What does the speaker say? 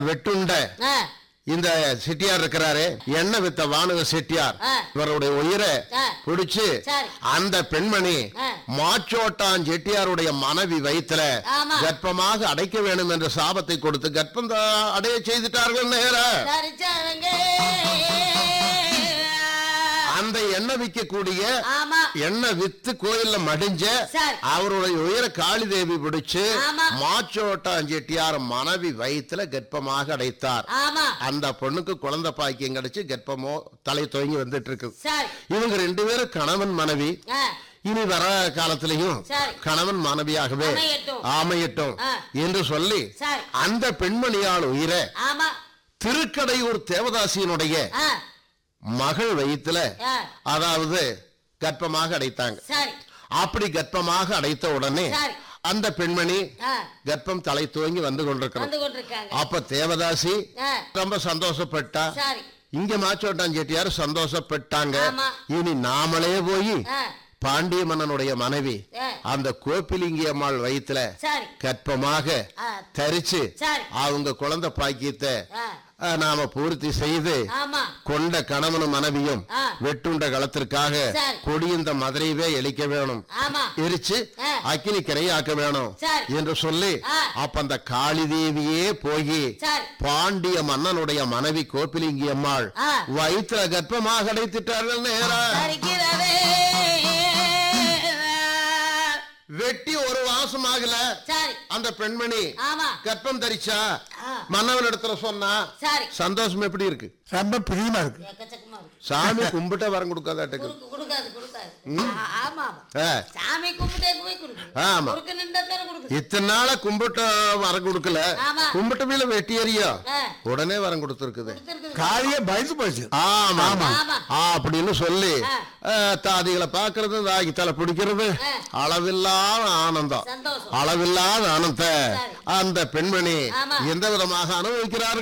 வெட்டுண்ட ஆ, இந்த செட்டியார் இருக்கிறாரு எண்ணெய் வித்த வானக செட்டியார் ஆ. இவருடைய உயிரை ஆ. பிடிச்சு சரி. அந்த பெண்மணி ஆ. மாச்சோட்டான் செட்டியாருடைய மனைவி வயித்துல ஆமா. கர்ப்பமாக அடைக்க வேண்டும் என்ற சாபத்தை கொடுத்து கர்ப்பம் தா- அடைய செய்துட்டார்கள் நேர சரி சரிங்க அந்த எண்ணெய் விற்கக்கூடிய ஆமா எண்ணெய் வித்து கோயில்ல மடிஞ்ச சரி. அவருடைய உயிரை காளி தேவி பிடிச்சு ஆமா. மாச்சோட்டான் செட்டியார் மனைவி வயித்துல கர்ப்பமாக அடைத்தார் ஆமா அந்த பொண்ணுக்கு குழந்தை பாக்கியம் கிடைச்சு கர்ப்பமோ தலை துவங்கி வந்துட்டு இருக்கு சரி இவங்க ரெண்டு பேரும் கணவன் மனைவி ஆ, இனி வர காலத்திலையும் சரி. கணவன் மனைவியாகவே அமையட்டும். அமையட்டும் ஆ. என்று சொல்லி சரி. அந்த பெண்மணியால் உயிரை ஆமா திருக்கடையூர் தேவதாசியினுடைய ஆ, மகள் வயித்துல ஆ, அதாவது கர்ப்பமாக அடைத்தாங்க சரி அப்படி கர்ப்பமாக அடைத்த உடனே சரி. அந்த பெண்மணி ஆ, கர்ப்பம் தலை துவங்கி வந்து கொண்டிருக்கிறது வந்து கொண்டிருக்காங்க அப்ப தேவதாசி ஆ, ரொம்ப சந்தோஷப்பட்டா சரி இங்க மாச்சோட்டான் செட்டியார் சந்தோஷப்பட்டாங்க ஆமா. இனி நாமளே போய் ஆ, பாண்டிய மன்னனுடைய மனைவி ஆ, அந்த கோப்பிலிங்கி அம்மாள் வயித்துல சரி கர்ப்பமாக ஆ, தரிச்சு சரி அவங்க குழந்தை பாக்கியத்தை ஆ, அஹ், நாம பூர்த்தி செய்து ஆமா கொண்ட கணவனும் மனைவியும் ஆ. வெட்டுண்ட களத்திற்காக சரி. கொடியந்த மதுரையவே எலிக்க வேணும் ஆமா எரிச்சு ஆ. அக்கினி கரையாக்க வேணும் சரி. என்று சொல்லி ஆ. அப்ப அந்த காளி தேவியே போய் சரி பாண்டிய மன்னனுடைய மனைவி கோப்பிலிங்கி அம்மாள் ஆ. வயிற்றுல கர்ப்பமாக அடைத்துட்டார்கள் நேரா சரிக்கிறதே வெட்டி ஒரு மாசம் ஆகல சரி அந்த பெண்மணி ஆமா கர்ப்பம் தரிச்சா ஆ, மன்னவன் இடத்துல சொன்னா சரி சந்தோஷம் எப்படி இருக்கு ரொம்ப பிரியமா இருக்கு எக்கச்சக்கமா இருக்கு சாமி கும்பிட்ட வரம் கொடுக்காதாட்டுக்கு குறுக்கு கொடுக்காது கொடுக்காது ஆ, ஆமா ஆமா ஆ. சாமி கும்பிட்டே போய் கொடுக்கு ஆமா. குறுக்கு நின்றா தானே கொடுக்குது இத்தனை நாளா கும்பிட்ட வரம் கொடுக்கல ஆமா. கும்பிட்ட மேல வெட்டி எறியோ ஆ, உடனே வரம் கொடுத்துருக்குது கொடுத்திருக்குது. காளியே பயந்து போச்சு ஆமா ஆமா. ஆ, அப்படின்னு சொல்லி ஆ. ஆ, தாதிகளை பாக்குறது தாகி தலை பிடிக்கிறது ஆ. அளவில்லாத ஆனந்தம் சந்தோஷம் அளவில்லாத ஆனந்தத்தை சரி. அந்த பெண்மணி ஆமா. எந்த விதமாக அனுபவிக்கிறார்கள்